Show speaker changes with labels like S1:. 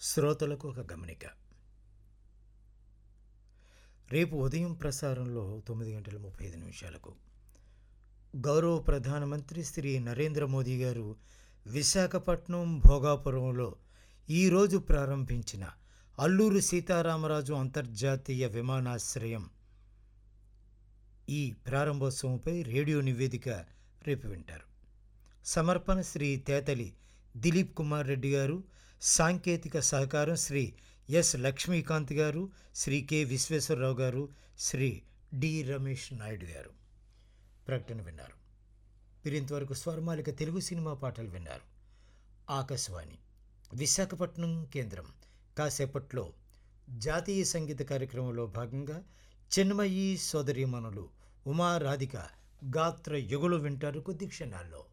S1: శ్రోతలకు ఒక గమనిక రేపు ఉదయం ప్రసారంలో తొమ్మిది గంటల ముప్పై ఐదు నిమిషాలకు గౌరవ ప్రధానమంత్రి శ్రీ నరేంద్ర మోదీ గారు విశాఖపట్నం భోగాపురంలో ఈరోజు ప్రారంభించిన అల్లూరు సీతారామరాజు అంతర్జాతీయ విమానాశ్రయం ఈ ప్రారంభోత్సవంపై రేడియో నివేదిక రేపు వింటారు సమర్పణ శ్రీ తేతలి దిలీప్ కుమార్ రెడ్డి గారు సాంకేతిక సహకారం శ్రీ ఎస్ లక్ష్మీకాంత్ గారు శ్రీ కె విశ్వేశ్వరరావు గారు శ్రీ డి రమేష్ నాయుడు గారు ప్రకటన విన్నారు మీరు ఇంతవరకు స్వరమాలిక తెలుగు సినిమా పాటలు విన్నారు ఆకాశవాణి విశాఖపట్నం కేంద్రం కాసేపట్లో జాతీయ సంగీత కార్యక్రమంలో భాగంగా చిన్మయి సోదరీమణులు ఉమా రాధిక గాత్ర యుగలు వింటారు కొద్ది క్షణాల్లో